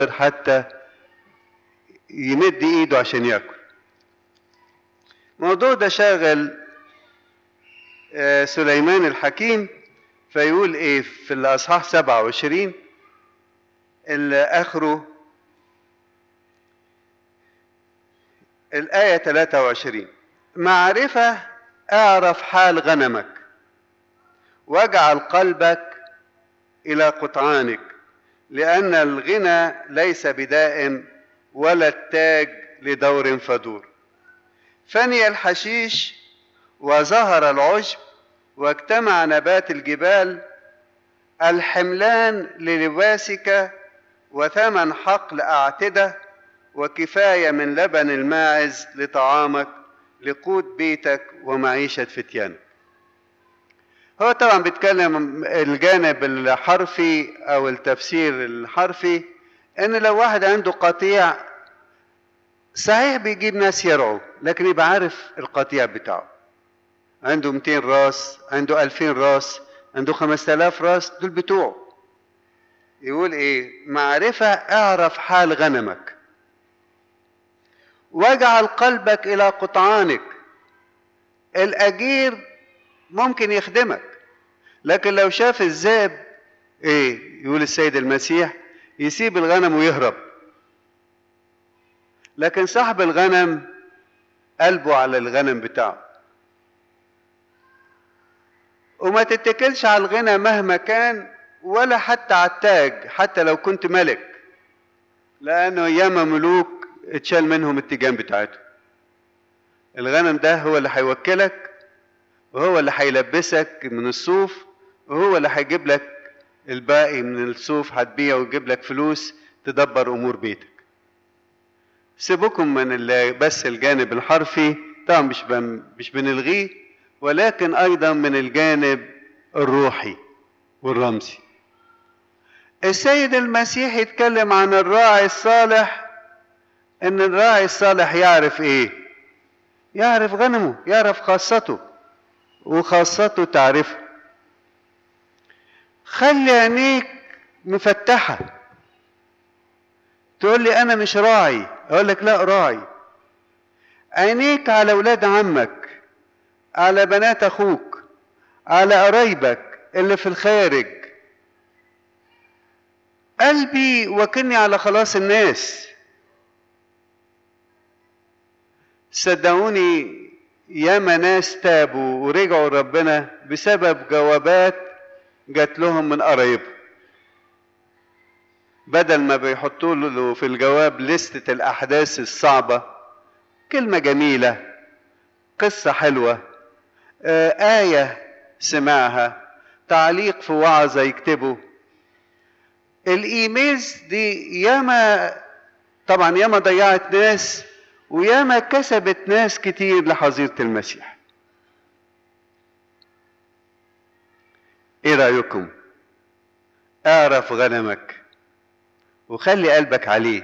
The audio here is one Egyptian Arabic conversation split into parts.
حتى يمد ايده عشان ياكل الموضوع ده شاغل آه، سليمان الحكيم فيقول ايه في الاصحاح 27 اللي اخره الآية 23 معرفة اعرف حال غنمك واجعل قلبك إلى قطعانك لأن الغنى ليس بدائم ولا التاج لدور فدور فني الحشيش وظهر العشب واجتمع نبات الجبال الحملان للباسك وثمن حقل أعتدة وكفاية من لبن الماعز لطعامك لقوت بيتك ومعيشة فتيانك هو طبعا بيتكلم الجانب الحرفي او التفسير الحرفي ان لو واحد عنده قطيع صحيح بيجيب ناس يرعوا لكن يبقى عارف القطيع بتاعه عنده 200 راس عنده 2000 راس عنده 5000 راس دول بتوعه يقول ايه معرفة اعرف حال غنمك واجعل قلبك الى قطعانك الاجير ممكن يخدمك لكن لو شاف الذئب ايه يقول السيد المسيح يسيب الغنم ويهرب لكن صاحب الغنم قلبه على الغنم بتاعه وما تتكلش على الغنى مهما كان ولا حتى على التاج حتى لو كنت ملك لانه ياما ملوك اتشال منهم التيجان بتاعته الغنم ده هو اللي هيوكلك وهو اللي هيلبسك من الصوف وهو اللي هيجيب لك الباقي من الصوف هتبيعه ويجيب لك فلوس تدبر امور بيتك سيبكم من ال- بس الجانب الحرفي طبعا مش بن- مش بنلغيه ولكن ايضا من الجانب الروحي والرمزي السيد المسيح يتكلم عن الراعي الصالح ان الراعي الصالح يعرف ايه يعرف غنمه يعرف خاصته وخاصته تعرفه خلي عينيك مفتحة تقول لي أنا مش راعي أقول لك لا راعي عينيك على ولاد عمك على بنات أخوك على قرايبك اللي في الخارج قلبي وكني على خلاص الناس صدقوني ياما ناس تابوا ورجعوا ربنا بسبب جوابات جات لهم من قرايبهم بدل ما بيحطوا له في الجواب لستة الأحداث الصعبة كلمة جميلة قصة حلوة آه، آية سمعها تعليق في وعظة يكتبه الإيميلز دي ياما طبعا ياما ضيعت ناس وياما كسبت ناس كتير لحظيرة المسيح ايه رأيكم اعرف غنمك وخلي قلبك عليه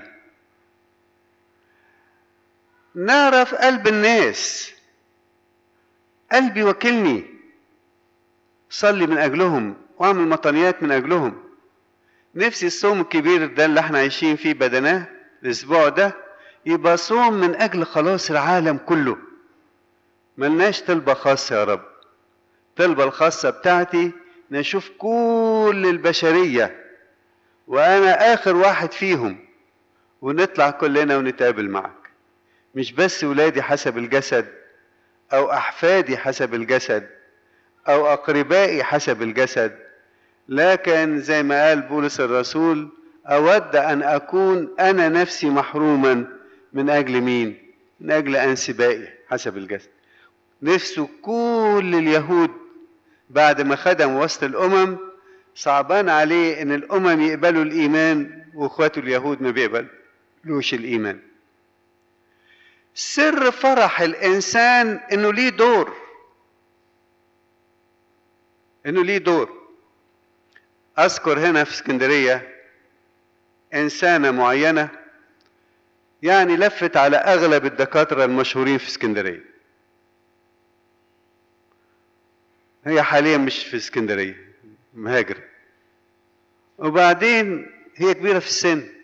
نعرف قلب الناس قلبي وكلني صلي من اجلهم واعمل مطنيات من اجلهم نفسي الصوم الكبير ده اللي احنا عايشين فيه بدناه الاسبوع ده يبقى صوم من اجل خلاص العالم كله ملناش طلبة خاصة يا رب الطلبة الخاصة بتاعتي نشوف كل البشرية وانا اخر واحد فيهم ونطلع كلنا ونتقابل معك مش بس ولادي حسب الجسد او احفادي حسب الجسد او اقربائي حسب الجسد لكن زي ما قال بولس الرسول اود ان اكون انا نفسي محروما من اجل مين من اجل انسبائي حسب الجسد نفسه كل اليهود بعد ما خدم وسط الامم صعبان عليه ان الامم يقبلوا الايمان واخواته اليهود ما بيقبلوش الايمان سر فرح الانسان انه ليه دور انه ليه دور اذكر هنا في اسكندريه انسانه معينه يعني لفت على اغلب الدكاتره المشهورين في اسكندريه هي حاليا مش في اسكندريه مهاجره وبعدين هي كبيره في السن